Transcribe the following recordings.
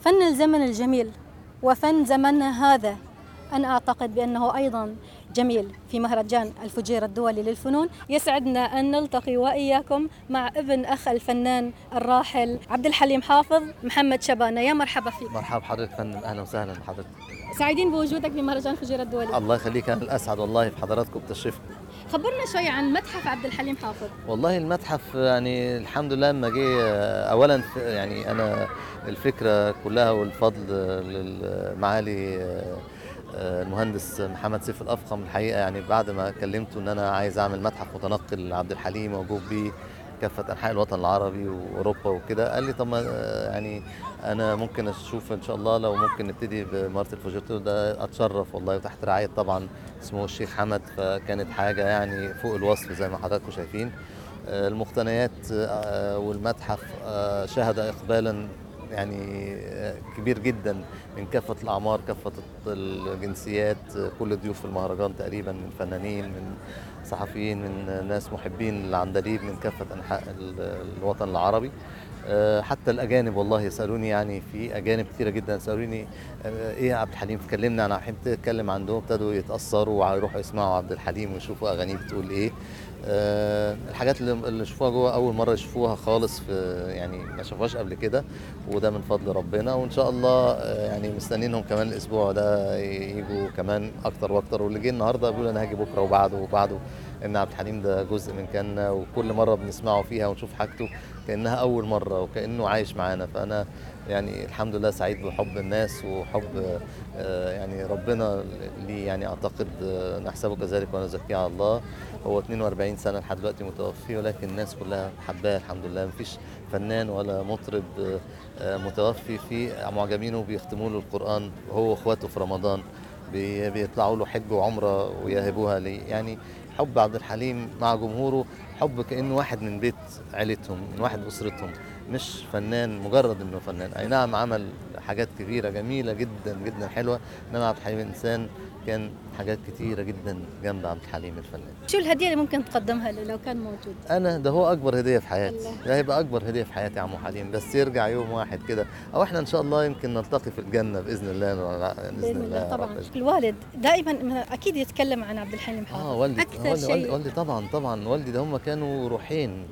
فن الزمن الجميل وفن زمننا هذا أنا أعتقد بأنه أيضا جميل في مهرجان الفجيرة الدولي للفنون يسعدنا أن نلتقي وإياكم مع ابن أخ الفنان الراحل عبد الحليم حافظ محمد شبانة يا مرحبا فيك مرحبا حضرتك فندم اهلا وسهلا بحضرتك سعيدين بوجودك في مهرجان الفجيرة الدولي الله يخليك انا الاسعد والله في حضراتكم بتشرفكم خبرنا شوي عن متحف عبد الحليم حافظ والله المتحف يعني الحمد لله لما جه اولا ف- يعني انا الفكره كلها والفضل للمعالي المهندس محمد سيف الافخم الحقيقه يعني بعد ما كلمته ان انا عايز اعمل متحف متنقل لعبد الحليم موجود بيه كافه انحاء الوطن العربي واوروبا وكده قال لي طب ما يعني انا ممكن اشوف ان شاء الله لو ممكن نبتدي بمارت الفوجيتو ده اتشرف والله وتحت رعايه طبعا اسمه الشيخ حمد فكانت حاجه يعني فوق الوصف زي ما حضراتكم شايفين آه، المقتنيات آه، والمتحف آه، شهد اقبالا يعني آه، كبير جدا من كافه الاعمار كافه الجنسيات آه، كل ضيوف المهرجان تقريبا من فنانين من صحفيين من ناس محبين العندليب من كافه انحاء ال- الوطن العربي آه، حتى الاجانب والله يسالوني يعني في اجانب كتيره جدا يسالوني آه، ايه يا عبد الحليم تكلمنا عن عبد الحليم تتكلم عندهم ابتدوا يتاثروا ويروحوا يسمعوا عبد الحليم ويشوفوا اغانيه بتقول ايه آه، الحاجات اللي اللي شافوها جوه اول مره يشوفوها خالص في يعني ما شافوهاش قبل كده وده من فضل ربنا وان شاء الله آه، يعني مستنينهم كمان الاسبوع ده يجوا كمان اكتر واكتر واللي جه النهارده بيقول انا هاجي بكره وبعده وبعده ان عبد الحليم ده جزء من كنا وكل مره بنسمعه فيها ونشوف حاجته كانها اول مره وكانه عايش معانا فانا يعني الحمد لله سعيد بحب الناس وحب آه، يعني ربنا لي يعني اعتقد آه، نحسبه كذلك ونزكيه على الله هو 42 سنه لحد دلوقتي متوفي ولكن الناس كلها حباه الحمد لله مفيش فنان ولا مطرب آه، آه، متوفي في معجبينه بيختموا له القران هو واخواته في رمضان بي- بيطلعوا له حج وعمره ويهبوها ليه يعني حب عبد الحليم مع جمهوره حب كانه واحد من بيت عيلتهم من واحد اسرتهم مش فنان مجرد انه فنان اي نعم عمل حاجات كبيره جميله جدا جدا حلوه انما عبد الحليم انسان كان حاجات كتيره جدا جنب عبد الحليم الفنان شو الهدية اللي ممكن تقدمها له لو كان موجود انا ده هو اكبر هديه في حياتي الله. ده هيبقى اكبر هديه في حياتي يا عمو حليم بس يرجع يوم واحد كده او احنا ان شاء الله يمكن نلتقي في الجنه باذن الله بإذن الله يا طبعا رب. الوالد دائما أكيد يتكلم عن عبد الحليم حافظ اه والدي أكثر والدي, والدي, شيء والدي طبعا طبعا والدي ده هم كانوا روحين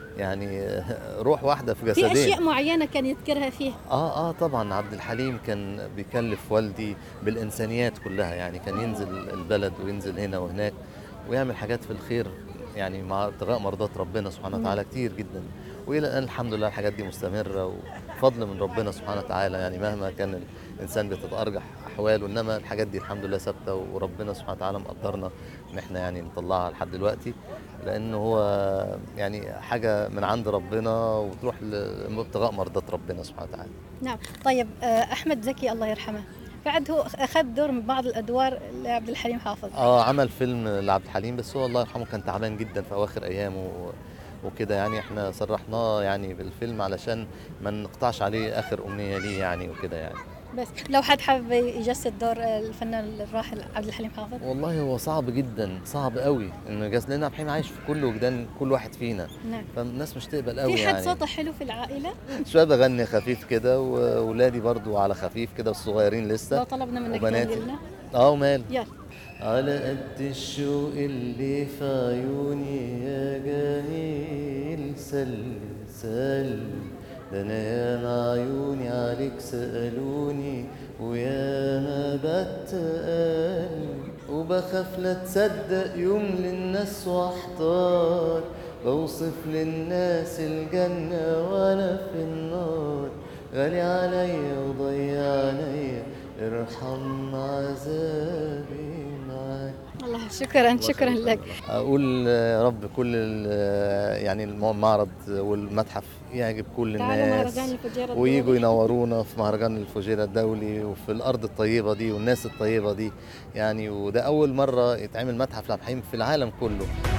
يعني روح واحده في في جسدين أشياء معينة كان يذكرها فيه اه اه طبعا عبد الحليم كان بيكلف والدي بالانسانيات كلها يعني كان ينزل البلد وينزل هنا وهناك ويعمل حاجات في الخير يعني مع ابتغاء مرضات ربنا سبحانه وتعالى كتير جدا والى الان الحمد لله الحاجات دي مستمره وفضل من ربنا سبحانه وتعالى يعني مهما كان الانسان بتتارجح احواله انما الحاجات دي الحمد لله ثابته وربنا سبحانه وتعالى مقدرنا ان احنا يعني نطلعها لحد دلوقتي لان هو يعني حاجه من عند ربنا وتروح لابتغاء مرضات ربنا سبحانه وتعالى نعم طيب آه، أحمد زكي الله يرحمه بعد هو أخذ دور من بعض الأدوار لعبد الحليم حافظ اه عمل فيلم لعبد الحليم بس هو الله يرحمه كان تعبان جدا في اواخر ايامه و- وكده يعني احنا صرحناه يعني بالفيلم علشان ما نقطعش عليه اخر امنيه ليه يعني وكده يعني بس لو حد حابب يجسد دور آه، الفنان الراحل عبد الحليم حافظ والله هو صعب جدا صعب قوي انه جاز لان عبد الحليم عايش في كل وجدان كل واحد فينا نعم فالناس مش تقبل قوي في حد يعني صوته حلو في العائلة شويه بغني خفيف كده واولادي برضو على خفيف كده والصغيرين لو لسه طلبنا منك وبناتي. تغني لنا اه ومال يلا على قد الشوق اللي في عيوني يا جميل سل سل ده انا ياما عيوني عليك سألوني وياما بتقل وبخاف لا تصدق يوم للناس واحتار بوصف للناس الجنة وانا في النار غالي عليا وضيع عليا ارحم عذابي معاك الله شكرا شكرا لك اقول يا رب كل ال- يعني المعرض والمتحف يعجب كل تعالوا مهرجان الناس الفجيرة ويجوا الدولي. ينورونا في مهرجان الفجيرة الدولي وفي الأرض الطيبة دي والناس الطيبة دي يعني وده أول مرة يتعمل متحف لعبد الحليم في العالم كله